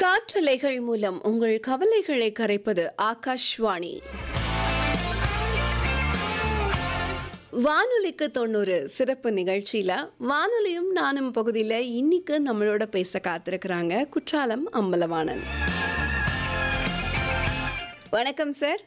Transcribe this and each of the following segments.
காற்றலைகள் மூலம் உங்கள் கவலைகளை கரைப்பது ஆகாஷ்வாணி வானொலிக்கு தொண்ணூறு சிறப்பு நிகழ்ச்சியில வானொலியும் நானும் பகுதியில் இன்னைக்கு நம்மளோட பேச காத்திருக்கிறாங்க குற்றாலம் அம்பலவாணன் வணக்கம் சார்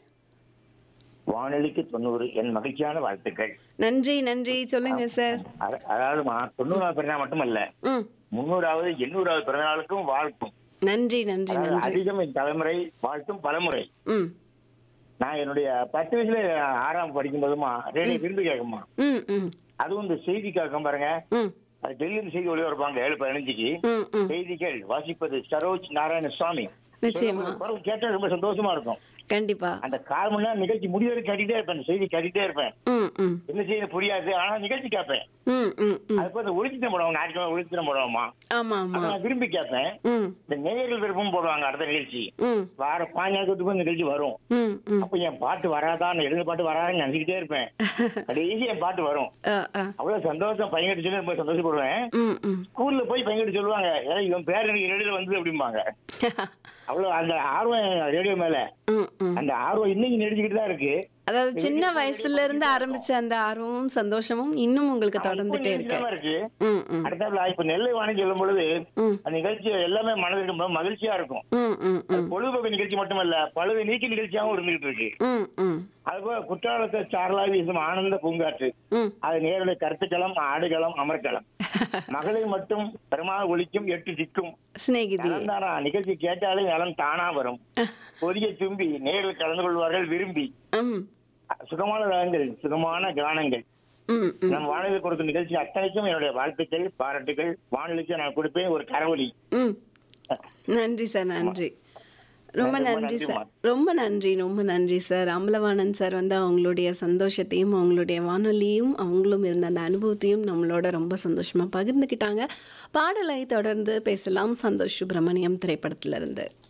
வானொலிக்கு தொண்ணூறு என் மகிழ்ச்சியான வாழ்த்துக்கள் நன்றி நன்றி சொல்லுங்க சார் அத- அதாவதுமா தொண்ணூறாவது பிறந்தநாள் மட்டுமல்ல ம் முன்னூறாவது எண்ணூறாவது பிறந்தநாளுக்கும் வாழ்த்தும் நன்றி நன்றி அதாவது நன்றி அதிகம் என் தலைமுறை வாழ்த்தும் பலமுறை ம் நான் என்னுடைய பத்து வயசுல ஆறாம் படிக்கும் போதுமா ரேடியோ விரும்பி கேட்குமா ம் ம் அதுவும் இந்த செய்தி கேட்கும் பாருங்க ம் அது டெல்லியில் செய்தி ஒளிபரப்பாங்க ஏழு பதினஞ்சுக்கு ம் ம் செய்திகள் வாசிப்பது சரோஜ் நாராயண சுவாமி நிச்சயமா குரல் கேட்டா ரொம்ப சந்தோஷமா இருக்கும் கண்டிப்பா அந்த கால் மணி நேரம் நிகழ்ச்சி முடிவரை கேட்டுட்டே இருப்பேன் அந்த செய்தி கேட்டுட்டே இருப்பேன் ம் ம் என்ன செய்ய புரியாது ஆனா நிகழ்ச்சி கேட்பேன் ம் ம் ம் அதுக்கு அந்த ஒளிச்சித்தம் போடுவாங்க ஞாயிற்றுக்கிழமை ஒளிச்சித்தம் போடுவோமா ஆமா ஆமா அதை நான் விரும்பி கேட்பேன் ம் இந்த நேயர்கள் விருப்பம் போடுவாங்க அடுத்த நிகழ்ச்சி ம் வார பாஞ்சாயிரத்துக்கு இந்த நிகழ்ச்சி வரும் ம் ம் அப்ப என் பாட்டு வராதான் எழுத பாட்டு வராதுன்னு நினைச்சுக்கிட்டே இருப்பேன் கடைசி என் பாட்டு வரும் ஆ ஆ அவ்வளவு சந்தோஷம் பையன்கிட்ட சொல்லி ரொம்ப சந்தோஷப்படுவேன் ம் ம் ஸ்கூல்ல போய் பையன்கிட்ட சொல்லுவாங்க ஏன்னா இவன் பேர் எனக்கு ரேடியோல வந்து அப்படிம்பாங்க அவ்வளவு அந்த ஆர்வம் ரேடியோ மேல ம் ம் அந்த ஆர்வம் இன்னைக்கு நெடிச்சுக்கிட்டு தான் இருக்கு அதாவது சின்ன வயசுல இருந்து ஆரம்பிச்ச அந்த ஆர்வமும் சந்தோஷமும் இன்னும் உங்களுக்கு தொடர்ந்துட்டே இருக்கு இன்னும் இருக்கு ம் ம் அடுத்தாப்புல இப்ப நெல்லை வாணி சொல்லும் பொழுது ம் அந்த நிகழ்ச்சி எல்லாமே மனதிற்கு ரொம்ப மகிழ்ச்சியா இருக்கும் ம் ம் ம் பொழுதுபோக்கு நிகழ்ச்சி மட்டுமல்ல பழுது நீக்கி நிகழ்ச்சியாகவும் இருந்துகிட்டு இருக்கு ம் ம் அதுபோல குற்றாலத்தை சாரலாக வீசும் ஆனந்த பூங்காற்று ம் அது நேரடி கருத்துக்களம் ஆடுகளம் அமர்க்களம் மகளிர் மட்டும் பெருமாள் ஒழிக்கும் எட்டு திக்கும் சிநேகிதி நலந்தானா நிகழ்ச்சி கேட்டாலே நலம் தானா வரும் பொதிய தும்பி நேரில் கலந்து கொள்வார்கள் விரும்பி ம் சுகமான ராகங்கள் சுகமான கானங்கள் ம் ம் நம் வானொலி கொடுத்த நிகழ்ச்சி அத்தனைக்கும் என்னுடைய வாழ்த்துக்கள் பாராட்டுகள் வானொலிக்கு நான் கொடுப்பேன் ஒரு கரவொலி ம் நன்றி சார் நன்றி ரொம்ப ரொம்ப நன்றி நன்றிம்மா. சார் ரொம்ப நன்றி ரொம்ப நன்றி சார் அம்பலவாணன் சார் வந்து அவங்களுடைய சந்தோஷத்தையும் அவங்களுடைய வானொலியும் அவங்களும் இருந்த அந்த அனுபவத்தையும் நம்மளோட ரொம்ப சந்தோஷமா பகிர்ந்துக்கிட்டாங்க பாடலை தொடர்ந்து பேசலாம் சந்தோஷ் சுப்பிரமணியம் திரைப்படத்திலிருந்து